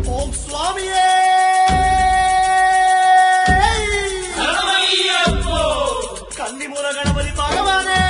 ஓம் சுவாமியே கன்னிமுல கணபதி பகவானே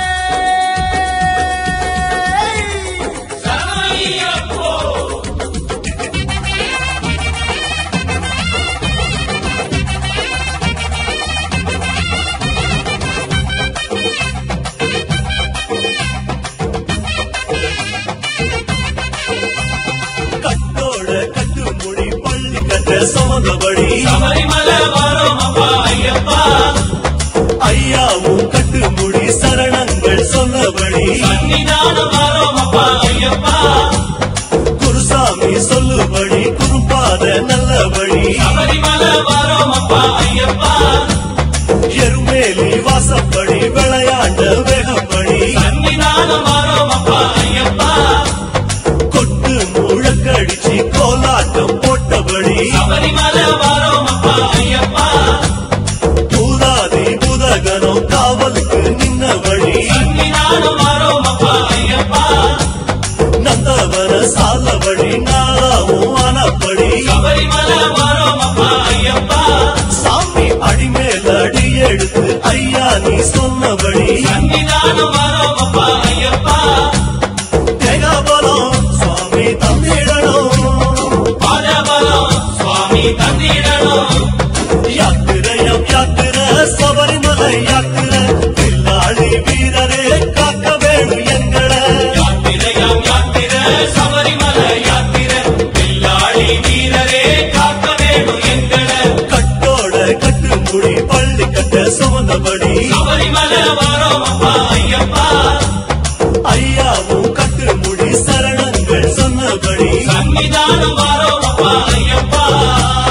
கட்டோட கட்டு முடி பள்ளி கட்ட சுமந்தபடி சபரிமலை வரோம் அப்பா ஐயப்பா ஐயாவும் கட்டு முடி சரணங்கள் சொன்னபடி சன்னிதானம் வரோம் அப்பா ஐயப்பா குருசாமி சொல்லுபடி குருபாத நல்லபடி சபரிமலை வரோம் அப்பா ஐயப்பா எருமேலி வாசப்படி விளையாண்ட வேகப்படி சன்னிதானம் வரோம் அப்பா ஐயப்பா கொட்டு முழக்கடிச்சு கோலாட்டம் போட்டபடி சபரிமலை வரோம் அப்பா ஐயப்பா பூதாதி புதகனம் காவலுக்கு நின்னபடி சன்னிதானம் வரோம் அப்பா ஐயப்பா நந்தவன சாலபடி நாளாவும் ஆனப்படி சபரிமலை வரோம் அப்பா ஐயப்பா சாமி அடிமேல் அடி எடுத்து ஐயா நீ சொன்னபடி சன்னிதானம் வரோம் அப்பா ஐயப்பா தேகாபலம் சுவாமி தந்திடணும் பாதபலம் சுவாமி தந்திடணும் யாத்திரையம் யாத்திர சபரிமலை யாத்திர பில்லாளி வீரரே காக்க வேணும் எங்களை யாத்திரையாம் யாத்திர சபரிமலை யாத்திர பில்லாளி வீரரே காக்க வேணும் எங்கள கட்டோட கட்டு முடி பள்ளி கட்ட சுமந்தபடி சபரிமலை வரோம் அப்பா ஐயப்பா ஐயாவும் கட்டு முடி சரணங்கள் சொன்னபடி சன்னிதானம் வரோம் அப்பா ஐயப்பா